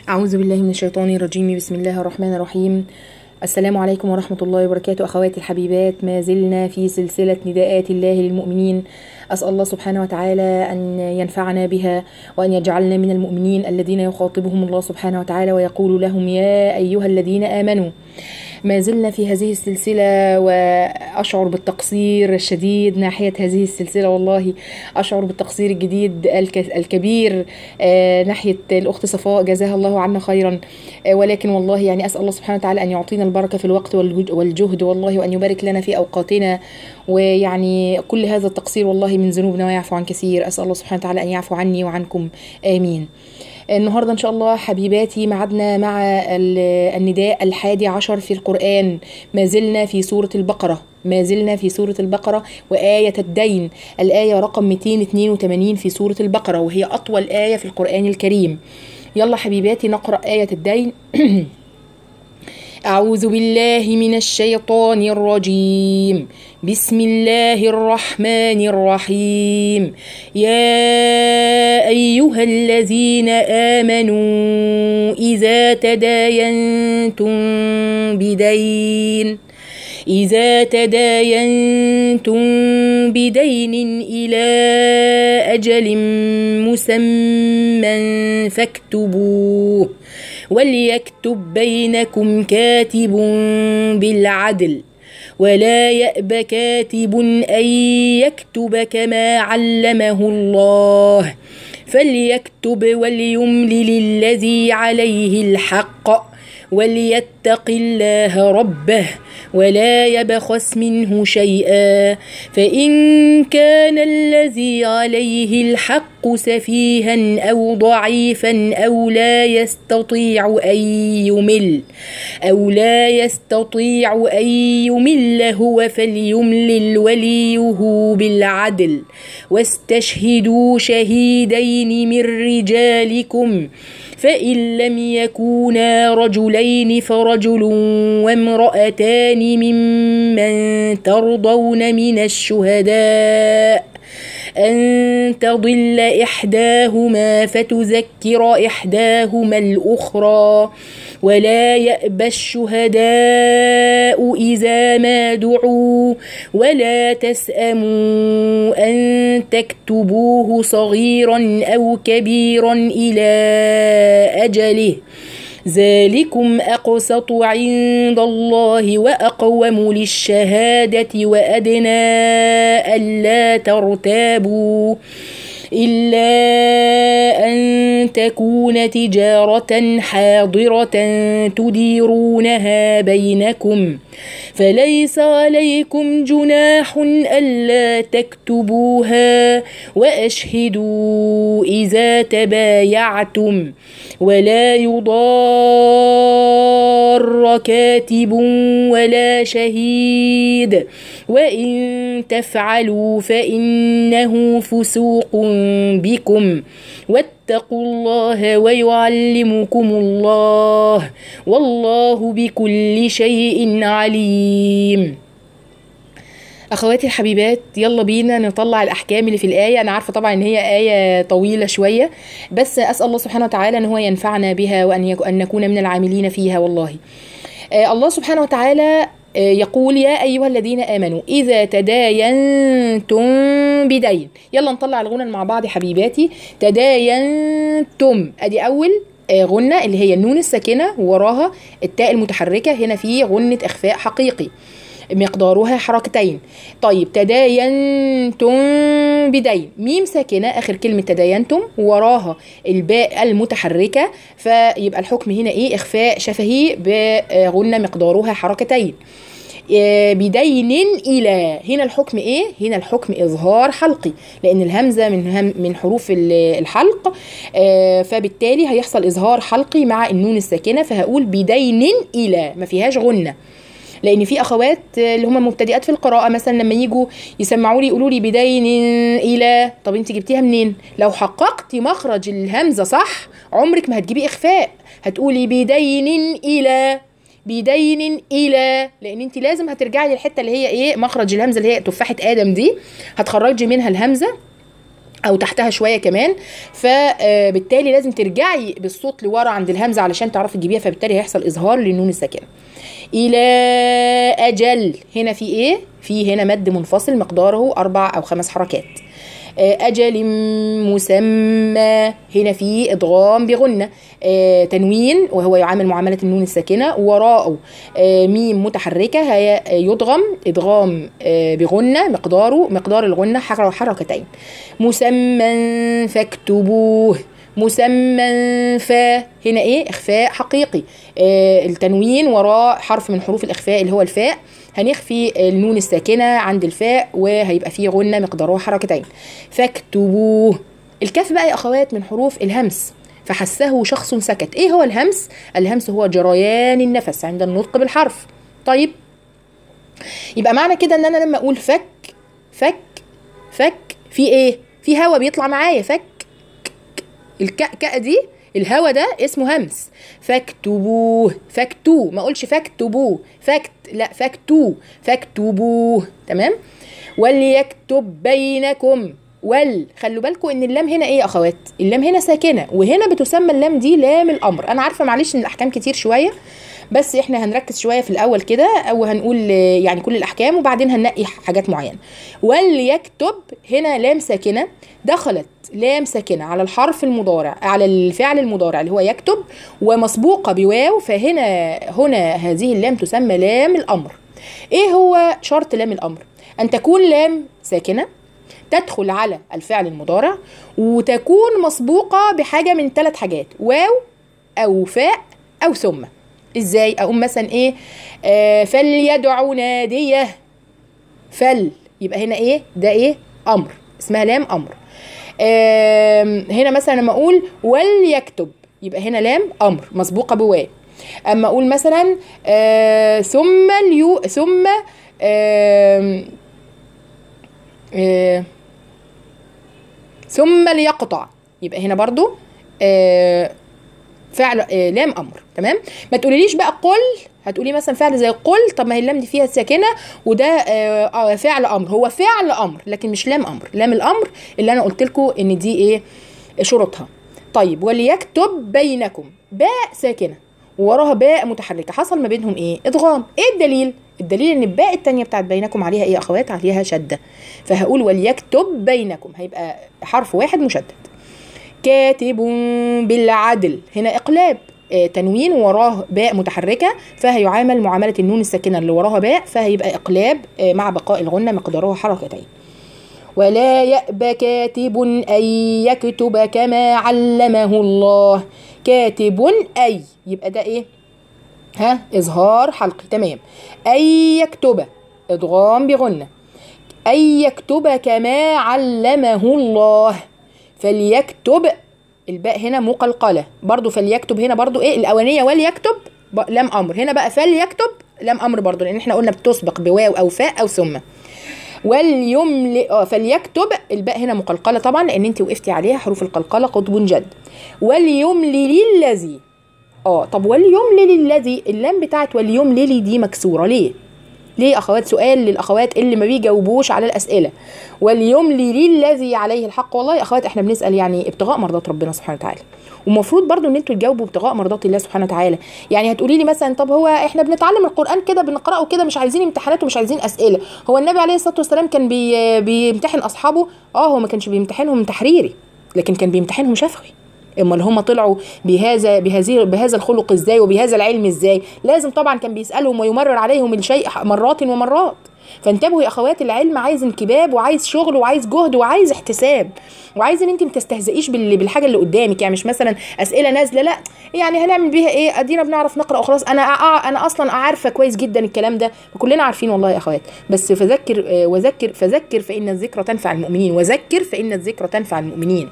أعوذ بالله من الشيطان الرجيم بسم الله الرحمن الرحيم السلام عليكم ورحمة الله وبركاته أخواتي الحبيبات ما زلنا في سلسلة نداءات الله للمؤمنين أسأل الله سبحانه وتعالى أن ينفعنا بها وأن يجعلنا من المؤمنين الذين يخاطبهم الله سبحانه وتعالى ويقول لهم يا أيها الذين آمنوا ما زلنا في هذه السلسلة وأشعر بالتقصير الشديد ناحية هذه السلسلة والله أشعر بالتقصير الجديد الك- الكبير آه، ناحية الأخت صفاء جزاها الله عنا خيرا آه، ولكن والله يعني أسأل الله سبحانه وتعالى أن يعطينا البركة في الوقت والجهد- والجهد والله وأن يبارك لنا في أوقاتنا ويعني كل هذا التقصير والله من ذنوبنا ويعفو عن كثير أسأل الله سبحانه وتعالى أن يعفو عني وعنكم آمين النهارده ان شاء الله حبيباتي معدنا مع ال- النداء الحادي عشر في القرآن ما زلنا في سورة البقرة ما زلنا في سورة البقرة وآية الدين الآية رقم 282 في سورة البقرة وهي أطول آية في القرآن الكريم يلا حبيباتي نقرأ آية الدين أعوذ بالله من الشيطان الرجيم بسم الله الرحمن الرحيم يا أيها الذين آمنوا إذا تداينتم بدين إذا تداينتم بدين إلى أجل مسمى فاكتبوه وليكتب بينكم كاتب بالعدل ولا يأب كاتب أن يكتب كما علمه الله فليكتب وليملل الذي عليه الحق وليتق الله ربه ولا يبخس منه شيئا فإن كان الذي عليه الحق سفيها أو ضعيفا أو لا يستطيع أن يمل أو لا يستطيع أن يمل هو فليملل وليه بالعدل واستشهدوا شهيدين من رجالكم فإن لم يكونا رجلين فرجل وامرأتان ممن ترضون من الشهداء أن تضل إحداهما فتذكر إحداهما الأخرى ولا يأبى الشهداء إذا ما دعوا ولا تسأموا أن تكتبوه صغيرا أو كبيرا إلى أجله ذلكم أقسط عند الله وأقوم للشهادة وأدنى ألا ترتابوا إلا أن تكون تجارة حاضرة تديرونها بينكم فليس عليكم جناح ألا تكتبوها وأشهدوا إذا تبايعتم ولا يضار كاتب ولا شهيد وإن تفعلوا فإنه فسوق بكم واتقوا الله ويعلمكم الله والله بكل شيء عليم اخواتي الحبيبات يلا بينا نطلع الاحكام اللي في الايه انا عارفه طبعا ان هي ايه طويله شويه بس اسال الله سبحانه وتعالى ان هو ينفعنا بها وان يك- ان نكون من العاملين فيها والله آه الله سبحانه وتعالى آه، يقول يا ايها الذين امنوا اذا تداينتم بدين يلا نطلع الغنى مع بعض يا حبيباتي تداينتم ادي اول آه، غنة اللي هي النون الساكنة وراها التاء المتحركة هنا في غنة إخفاء حقيقي مقدارها حركتين طيب تداينتم بدين ميم ساكنة آخر كلمة تداينتم وراها الباء المتحركة فيبقى الحكم هنا إيه إخفاء شفهي بغنة مقدارها حركتين آه، بدين إلى هنا الحكم إيه؟ هنا الحكم إظهار حلقي لأن الهمزة من هم من حروف ال- الحلق آه، فبالتالي هيحصل إظهار حلقي مع النون الساكنة فهقول بدين إلى ما فيهاش غنة لان في اخوات اللي هم مبتدئات في القراءه مثلا لما يجوا يسمعوا لي يقولوا لي بدين الى طب انت جبتيها منين لو حققتي مخرج الهمزه صح عمرك ما هتجيبي اخفاء هتقولي بدين الى بدين الى لان انت لازم هترجعي للحته اللي هي ايه مخرج الهمزه اللي هي تفاحه ادم دي هتخرجي منها الهمزه او تحتها شويه كمان فبالتالي لازم ترجعي بالصوت لورا عند الهمزه علشان تعرفي تجيبيها فبالتالي هيحصل اظهار للنون الساكنه الى اجل هنا في ايه في هنا مد منفصل مقداره اربع او خمس حركات آه، أجل مسمى هنا في إدغام بغنة آه، تنوين وهو يعامل معاملة النون الساكنة وراءه آه، ميم متحركة هي يدغم إدغام آه، بغنة مقداره مقدار الغنة حركة حركتين مسمى فاكتبوه مسمى فا هنا ايه اخفاء حقيقي آه التنوين وراء حرف من حروف الاخفاء اللي هو الفاء هنخفي النون الساكنه عند الفاء وهيبقى فيه غنه مقداره حركتين فاكتبوه الكاف بقى يا اخوات من حروف الهمس فحسه شخص سكت ايه هو الهمس الهمس هو جريان النفس عند النطق بالحرف طيب يبقى معنى كده ان انا لما اقول فك فك فك في ايه في هوا بيطلع معايا فك الكأكأ دي الهوا ده اسمه همس فاكتبوه فاكتو ما اقولش فاكتبوه فاكت لا فاكتو فاكتبوه تمام وليكتب بينكم وال خلوا بالكم ان اللام هنا ايه يا اخوات اللام هنا ساكنه وهنا بتسمى اللام دي لام الامر انا عارفه معلش ان الاحكام كتير شويه بس احنا هنركز شويه في الاول كده او هنقول آه، يعني كل الاحكام وبعدين هننقي حاجات معينه وليكتب هنا لام ساكنه دخلت لام ساكنه على الحرف المضارع على الفعل المضارع اللي هو يكتب ومسبوقه بواو فهنا هنا هذه اللام تسمى لام الامر ايه هو شرط لام الامر ان تكون لام ساكنه تدخل على الفعل المضارع وتكون مسبوقه بحاجه من ثلاث حاجات واو او فاء او ثم ازاي اقوم مثلا ايه آه فليدعو ناديه فل يبقى هنا ايه ده ايه امر اسمها لام امر آم، هنا مثلا لما اقول وليكتب يبقى هنا لام امر مسبوقه بواو اما اقول مثلا آه ثم اليو ثم آم، آه ثم ليقطع يبقى هنا برضو آه فعل آه لام امر تمام ما تقوليليش بقى قل هتقولي مثلا فعل زي قل طب ما هي اللام دي فيها ساكنه وده آه آه فعل امر هو فعل امر لكن مش لام امر لام الامر اللي انا قلت لكم ان دي ايه شروطها طيب وليكتب بينكم باء ساكنه ووراها باء متحركه حصل ما بينهم ايه ادغام ايه الدليل الدليل ان الباء التانية بتاعت بينكم عليها ايه يا اخوات عليها شده فهقول وليكتب بينكم هيبقى حرف واحد مشدد كاتب بالعدل هنا اقلاب آه، تنوين وراه باء متحركة فهيعامل معاملة النون الساكنة اللي وراها باء فهيبقى إقلاب آه، مع بقاء الغنة مقدارها حركتين ولا يأبى كاتب أن يكتب كما علمه الله كاتب أي يبقى ده إيه ها إظهار حلقي تمام أي يكتب إدغام بغنة أن يكتب كما علمه الله فليكتب الباء هنا مقلقلة برضو فليكتب هنا برضو ايه الأولانية وليكتب ب- لام أمر هنا بقى فليكتب لام أمر برضو لأن احنا قلنا بتسبق بواو أو فاء أو ثم وليملئ اه فليكتب الباء هنا مقلقلة طبعا لأن انت وقفتي عليها حروف القلقلة قطب جد وليملل الذي اه طب وليملل الذي اللام بتاعت وليملل دي مكسورة ليه؟ ليه اخوات سؤال للاخوات اللي ما بيجاوبوش على الاسئله وليملي الذي عليه الحق والله يا اخوات احنا بنسال يعني ابتغاء مرضات ربنا سبحانه وتعالى ومفروض برضو ان انتوا تجاوبوا ابتغاء مرضات الله سبحانه وتعالى يعني هتقولي لي مثلا طب هو احنا بنتعلم القران كده بنقراه كده مش عايزين امتحانات ومش عايزين اسئله هو النبي عليه الصلاه والسلام كان بي بيمتحن اصحابه اه هو ما كانش بيمتحنهم تحريري لكن كان بيمتحنهم شفوي امال هم طلعوا بهذا بهذه بهذا الخلق ازاي وبهذا العلم ازاي لازم طبعا كان بيسالهم ويمرر عليهم الشيء مرات ومرات فانتبهوا يا اخوات العلم عايز انكباب وعايز شغل وعايز جهد وعايز احتساب وعايز ان انت ما تستهزئيش بال- بالحاجه اللي قدامك يعني مش مثلا اسئله نازله لا يعني هنعمل بيها ايه ادينا بنعرف نقرا وخلاص انا أع- انا اصلا عارفه كويس جدا الكلام ده كلنا عارفين والله يا اخوات بس فذكر آه، وذكر فذكر فان الذكرى تنفع المؤمنين وذكر فان الذكرى تنفع المؤمنين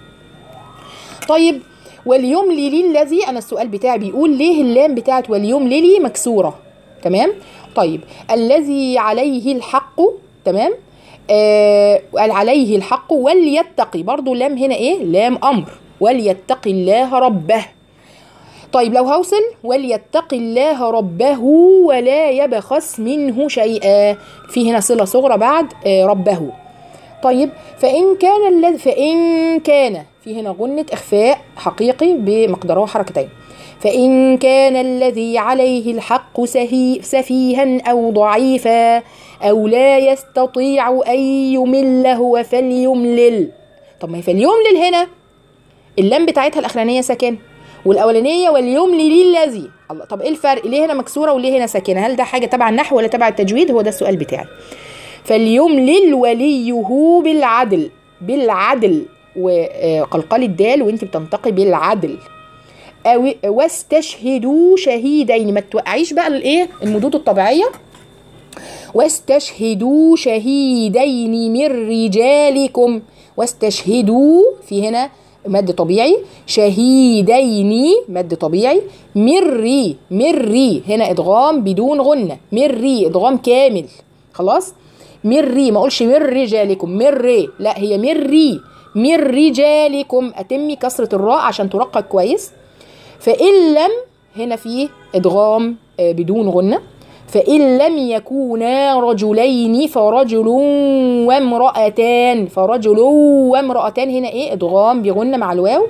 طيب وليملي الذي انا السؤال بتاعي بيقول ليه اللام بتاعت وليملي مكسوره تمام طيب الذي عليه الحق تمام آه قال عليه الحق وليتقي برضو لام هنا ايه لام امر وليتقي الله ربه طيب لو هوصل وليتق الله ربه ولا يبخس منه شيئا في هنا صله صغرى بعد آه ربه طيب فإن كان الذي فإن كان في هنا غنة إخفاء حقيقي بمقداره حركتين فإن كان الذي عليه الحق سهي سفيها أو ضعيفا أو لا يستطيع أن يمل هو فليملل طب ما هي فليملل هنا اللام بتاعتها الأخرانية ساكنة والأولانية واليملل الذي الله طب إيه الفرق ليه هنا مكسورة وليه هنا ساكنة هل ده حاجة تبع النحو ولا تبع التجويد هو ده السؤال بتاعي فليملل وليه بالعدل بالعدل وقلقال الدال وانت بتنطقي بالعدل أو واستشهدوا شهيدين ما توقعيش بقى الايه المدود الطبيعيه واستشهدوا شهيدين من رجالكم واستشهدوا في هنا مد طبيعي شهيدين مد طبيعي مري مري هنا ادغام بدون غنه مري ادغام كامل خلاص مري ما اقولش من رجالكم مري لا هي مري من رجالكم اتمي كسره الراء عشان ترقق كويس فان لم هنا في ادغام بدون غنه فإن لم يكونا رجلين فرجل وامرأتان فرجل وامرأتان هنا إيه إدغام بغنة مع الواو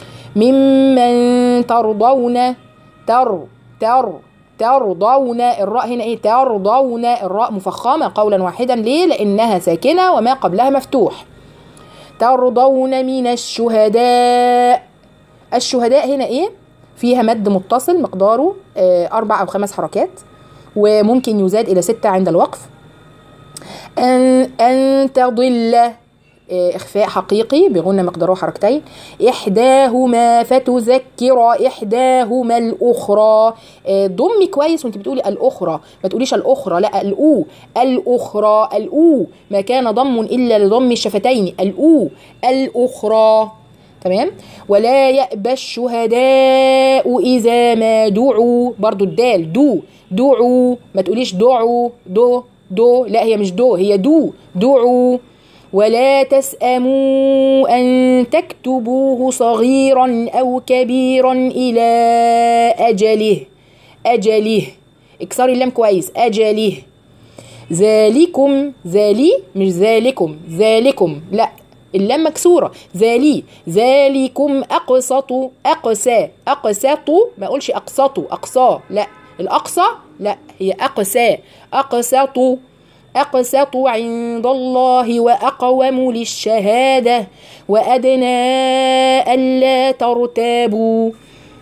ممن ترضون تر تر ترضون الراء هنا ايه ترضون الراء مفخمه قولا واحدا ليه لانها ساكنه وما قبلها مفتوح ترضون من الشهداء الشهداء هنا ايه فيها مد متصل مقداره اربع او خمس حركات وممكن يزاد إلى ستة عند الوقف أن, أن تضل إخفاء حقيقي بغنى مقداره حركتين إحداهما فتذكر إحداهما الأخرى ضمي كويس وأنت بتقولي الأخرى ما تقوليش الأخرى لا الأو الأخرى الأو ما كان ضم إلا لضم الشفتين الأو الأخرى تمام ولا يأبى الشهداء إذا ما دعوا برضو الدال دو دعوا ما تقوليش دعوا دو دو لا هي مش دو هي دو دعوا ولا تسأموا أن تكتبوه صغيرا أو كبيرا إلى أجله أجله اكسري اللام كويس أجله ذلكم ذلي مش ذلكم ذلكم لا اللام مكسورة ذلي ذلكم أقسط أقسى أقسط ما أقولش أقسط أقصى لا الأقصى لا هي أقسى أقسط أقسط عند الله وأقوم للشهادة وأدنى ألا ترتابوا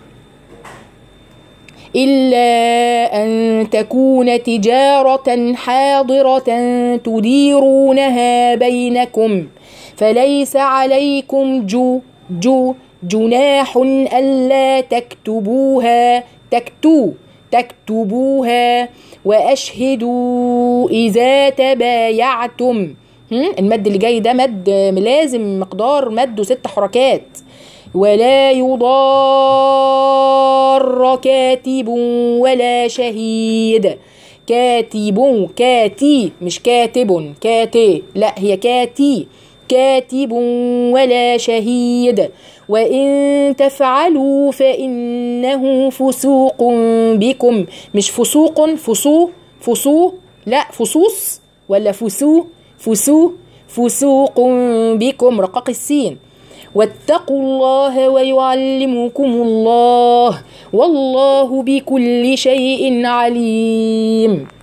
إلا أن تكون تجارة حاضرة تديرونها بينكم فليس عليكم جو جو جناح ألا تكتبوها تكتو تكتبوها وأشهدوا إذا تبايعتم المد اللي جاي ده مد لازم مقدار مده ست حركات ولا يضار كاتب ولا شهيد كاتب كاتي مش كاتب كاتي لا هي كاتي كاتب ولا شهيد وإن تفعلوا فإنه فسوق بكم مش فسوق فسو فسو لا فصوص ولا فسو فسو فسوق بكم رقق السين واتقوا الله ويعلمكم الله والله بكل شيء عليم